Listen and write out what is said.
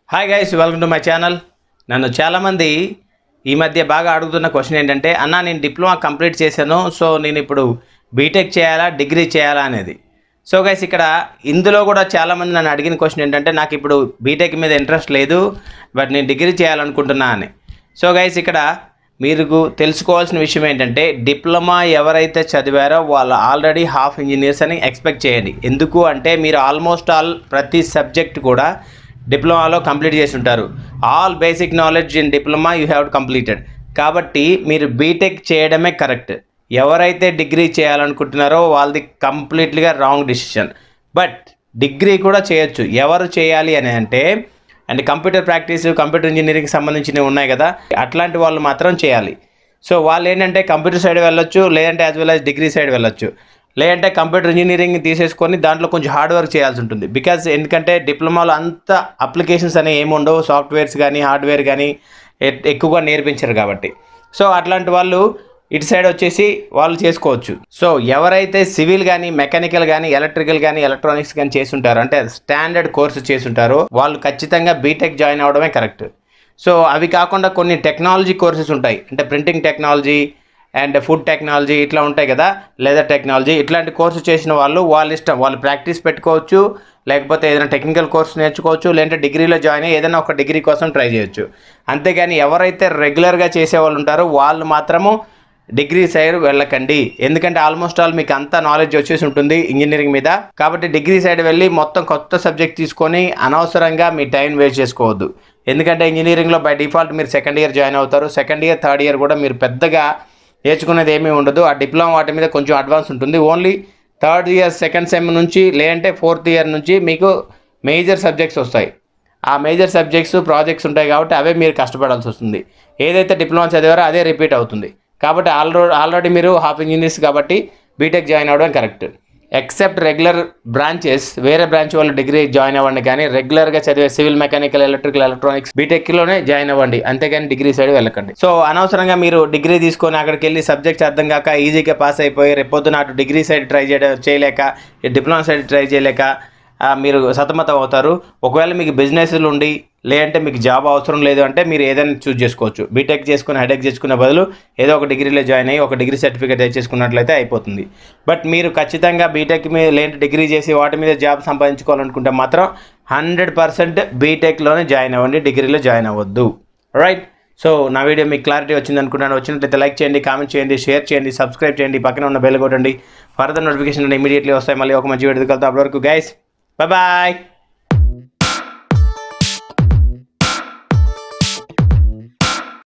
hi guys welcome to my channel నన్ను చాలామంది ఈ మధ్య బాగా అడుగుతున్న క్వశ్చన్ ఏంటంటే అన్న నేను డిప్లొమా కంప్లీట్ చేశాను సో నేను ఇప్పుడు బీటెక్ చేయాలా డిగ్రీ చేయాలా అనేది సో గైస్ ఇక్కడ ఇందులో కూడా చాలామంది నన్ను అడిగిన క్వశ్చన్ ఏంటంటే నాకు ఇప్పుడు బీటెక్ మీద ఇంట్రెస్ట్ లేదు బట్ నేను డిగ్రీ చేయాలనుకుంటున్నా అని సో గైస్ ఇక్కడ మీరు తెలుసుకోవాల్సిన విషయం ఏంటంటే డిప్లొమా ఎవరైతే చదివారో వాళ్ళు ఆల్రెడీ హాఫ్ ఇంజనీర్స్ అని ఎక్స్పెక్ట్ చేయండి ఎందుకు అంటే మీరు ఆల్మోస్ట్ ఆల్ ప్రతి సబ్జెక్ట్ కూడా డిప్లొమాలో కంప్లీట్ చేసి ఉంటారు all basic knowledge in diploma you have completed కాబట్టి మీరు బీటెక్ చేయడమే కరెక్ట్ ఎవరైతే డిగ్రీ చేయాలనుకుంటున్నారో వాళ్ళది కంప్లీట్లీగా రాంగ్ డిసిషన్ బట్ డిగ్రీ కూడా చేయొచ్చు ఎవరు చేయాలి అని అంటే and computer practice computer engineering సంబంధించినవి ఉన్నాయి కదా అట్లాంటి వాళ్ళు మాత్రం చేయాలి సో వాళ్ళు ఏంటంటే కంప్యూటర్ సైడ్ వెళ్ళొచ్చు లేదంటే as well as degree side వెళ్ళొచ్చు లేదంటే కంప్యూటర్ ఇంజనీరింగ్ తీసేసుకొని దాంట్లో కొంచెం హార్డ్ వర్క్ చేయాల్సి ఉంటుంది బికాజ్ ఎందుకంటే డిప్లొమాలో అంత అప్లికేషన్స్ అనేవి ఏమి ఉండవు సాఫ్ట్వేర్స్ కానీ హార్డ్వేర్ కానీ ఎ- ఎక్కువగా నేర్పించరు కాబట్టి సో అట్లాంటి వాళ్ళు ఇటు సైడ్ వచ్చేసి వాళ్ళు చేసుకోవచ్చు సో ఎవరైతే సివిల్ కానీ మెకానికల్ కానీ ఎలక్ట్రికల్ కానీ ఎలక్ట్రానిక్స్ కానీ చేస్తుంటారో అంటే స్టాండర్డ్ కోర్సు చేస్తుంటారో వాళ్ళు ఖచ్చితంగా బీటెక్ జాయిన్ అవ్వడమే కరెక్ట్ సో అవి కాకుండా కొన్ని టెక్నాలజీ కోర్సెస్ ఉంటాయి అంటే printing technology and food technology ఇట్లా ఉంటాయి కదా లెదర్ టెక్నాలజీ ఇట్లాంటి కోర్సు చేసిన వాళ్ళు వాళ్ళ ఇష్టం వాళ్ళు ప్రాక్టీస్ పెట్టుకోవచ్చు లేకపోతే ఏదైనా టెక్నికల్ కోర్స్ నేర్చుకోవచ్చు లేదంటే డిగ్రీలో జాయిన్ అయ్యి ఏదైనా ఒక డిగ్రీ కోసం ట్రై చేయొచ్చు అంతేగాని ఎవరైతే రెగ్యులర్గా చేసే వాళ్ళు ఉంటారో వాళ్ళు మాత్రము డిగ్రీ సైడ్ వెళ్ళకండి ఎందుకంటే ఆల్మోస్ట్ ఆల్ మీకు అంత నాలెడ్జ్ వచ్చేసి ఉంటుంది ఇంజనీరింగ్ మీద కాబట్టి డిగ్రీ సైడ్ వెళ్ళి మొత్తం కొత్త సబ్జెక్ట్ తీసుకొని అనవసరంగా మీ టైం వేస్ట్ చేసుకోవద్దు ఎందుకంటే ఇంజనీరింగ్లో బై డిఫాల్ట్ మీరు సెకండ్ ఇయర్ జాయిన్ అవుతారు సెకండ్ ఇయర్ థర్డ్ ఇయర్ కూడా మీరు పెద్దగా నేర్చుకునేది ఏమీ ఉండదు ఆ డిప్లొమా వాటి మీద కొంచెం అడ్వాన్స్ ఉంటుంది only third year second sem నుంచి లేదంటే ఫోర్త్ ఇయర్ నుంచి మీకు మేజర్ సబ్జెక్ట్స్ వస్తాయి ఆ మేజర్ సబ్జెక్ట్స్ ప్రాజెక్ట్స్ ఉంటాయి కాబట్టి అవే మీరు కష్టపడాల్సి వస్తుంది ఏదైతే డిప్లొమా చదివారో అదే రిపీట్ అవుతుంది కాబట్టి ఆల్రెడీ ఆల్రెడీ మీరు హాఫ్ ఇంజనీర్స్ కాబట్టి బీటెక్ జాయిన్ అవ్వడం కరెక్ట్ ఎక్సెప్ట్ రెగ్యులర్ బ్రాంచెస్ వేరే బ్రాంచ్ వాళ్ళు డిగ్రీ జాయిన్ అవ్వండి కానీ రెగ్యులర్గా చదివే సివిల్ మెకానికల్ ఎలక్ట్రికల్ ఎలక్ట్రానిక్స్ బీటెక్లోనే జాయిన్ అవ్వండి అంతేగాని డిగ్రీ సైడ్ వెళ్ళకండి సో అనవసరంగా మీరు డిగ్రీ తీసుకొని అక్కడికి వెళ్ళి సబ్జెక్ట్స్ అర్థం కాక ఈజీగా పాస్ అయిపోయి రేపొద్దున అటు డిగ్రీ సైడ్ ట్రై చేయడం చేయలేక డిప్లొమా సైడ్ ట్రై చేయలేక ఆ, మీరు సతమతం అవుతారు ఒకవేళ మీకు బిజినెస్లు ఉండి లేదంటే మీకు జాబ్ అవసరం లేదు అంటే మీరు ఏదైనా చూస్ చేసుకోవచ్చు బీటెక్ చేసుకుని హెడెక్ చేసుకునే బదులు ఏదో ఒక డిగ్రీలో జాయిన్ అయ్యి ఒక డిగ్రీ సర్టిఫికేట్ తెచ్చేసుకున్నట్లయితే అయిపోతుంది బట్ మీరు ఖచ్చితంగా బీటెక్ మీద లేదంటే డిగ్రీ చేసి వాటి మీద జాబ్ సంపాదించుకోవాలనుకుంటే మాత్రం హండ్రెడ్ పర్సెంట్ బీటెక్లోనే జాయిన్ అవ్వండి డిగ్రీలో జాయిన్ అవ్వద్దు రైట్ సో నా వీడియో మీకు క్లారిటీ వచ్చింది అనుకుంటాను వచ్చినట్లయితే లైక్ చేయండి కామెంట్ చేయండి షేర్ చేయండి సబ్స్క్రైబ్ చేయండి పక్కన ఉన్న బెల్ కొట్టండి ఫర్దర్ నోటిఫికేషన్ ఇమీడియట్లీ వస్తాయి మళ్ళీ ఒక మంచి వీడియో కలుగుతాం అప్పటి వరకు గైస్ బాయ్